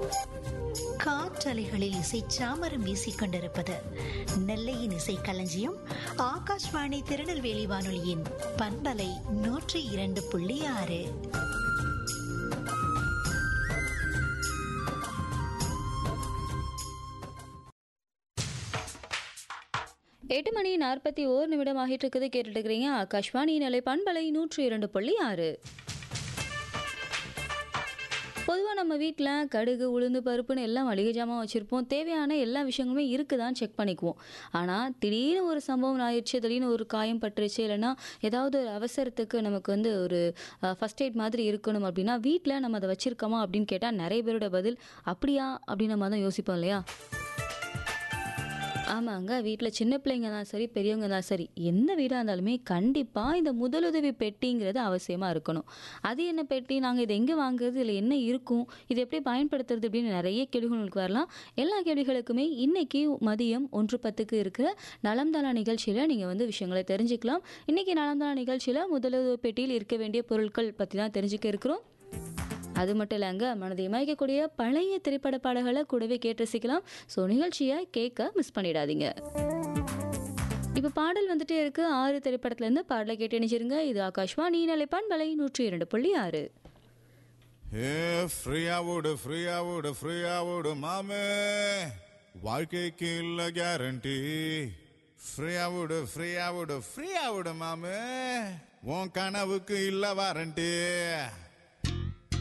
காற்றலைகளில் இசை சாமரம் வீசிக் கொண்டிருப்பது நெல்லையின் இசை களஞ்சியம் ஆகாஷ்வாணி திருநெல்வேலி வானொலியின் பண்பலை நூற்றி இரண்டு புள்ளி ஆறு எட்டு மணி நாற்பத்தி ஓர் நிமிடம் ஆகிட்டு இருக்குது கேட்டுட்டு இருக்கிறீங்க ஆகாஷ்வாணி நிலை பண்பலை நூற்றி இரண்டு புள்ளி ஆறு பொதுவாக நம்ம வீட்டில் கடுகு உளுந்து பருப்புன்னு எல்லாம் மளிகை ஜாமான் வச்சுருப்போம் தேவையான எல்லா விஷயங்களுமே இருக்குதான்னு செக் பண்ணிக்குவோம் ஆனால் திடீர்னு ஒரு சம்பவம் ஆயிடுச்சு திடீர்னு ஒரு காயம் பட்டுருச்சு இல்லைன்னா ஏதாவது ஒரு அவசரத்துக்கு நமக்கு வந்து ஒரு ஃபஸ்ட் எய்ட் மாதிரி இருக்கணும் அப்படின்னா வீட்டில் நம்ம அதை வச்சுருக்கோமா அப்படின்னு கேட்டால் நிறைய பேரோட பதில் அப்படியா அப்படின்னு நம்ம தான் யோசிப்போம் இல்லையா ஆமாங்க வீட்டில் சின்ன பிள்ளைங்க தான் சரி பெரியவங்க தான் சரி எந்த வீடாக இருந்தாலுமே கண்டிப்பாக இந்த முதலுதவி பெட்டிங்கிறது அவசியமாக இருக்கணும் அது என்ன பெட்டி நாங்கள் இதை எங்கே வாங்குறது இதில் என்ன இருக்கும் இது எப்படி பயன்படுத்துறது அப்படின்னு நிறைய கேள்விகள் உங்களுக்கு வரலாம் எல்லா கேள்விகளுக்குமே இன்னைக்கு மதியம் ஒன்று பத்துக்கு இருக்கிற நலம்தானா நிகழ்ச்சியில் நீங்கள் வந்து விஷயங்களை தெரிஞ்சுக்கலாம் இன்னைக்கு நலம்தானா நிகழ்ச்சியில் முதலுதவி பெட்டியில் இருக்க வேண்டிய பொருட்கள் பற்றி தான் தெரிஞ்சுக்க இருக்கிறோம் அது மட்டும் இல்லைங்க மனதை மயக்கக்கூடிய பழைய திரைப்பட பாடல்களை கூடவே கேட்டு ரசிக்கலாம் ஸோ நிகழ்ச்சியை கேட்க மிஸ் பண்ணிடாதீங்க இப்போ பாடல் வந்துட்டே இருக்கு ஆறு திரைப்படத்துலேருந்து பாடலை கேட்டு இணைச்சிருங்க இது ஆகாஷ்வாணி நிலைப்பான் பலை நூற்றி இரண்டு புள்ளி ஆறு ஏ ஃப்ரீயா விடு ஃப்ரீயா விடு ஃப்ரீயா விடு மாமே வாழ்க்கைக்கு இல்ல கேரண்டி ஃப்ரீயா விடு ஃப்ரீயா விடு ஃப்ரீயா விடு மாமே உன் கனவுக்கு இல்ல வாரண்டி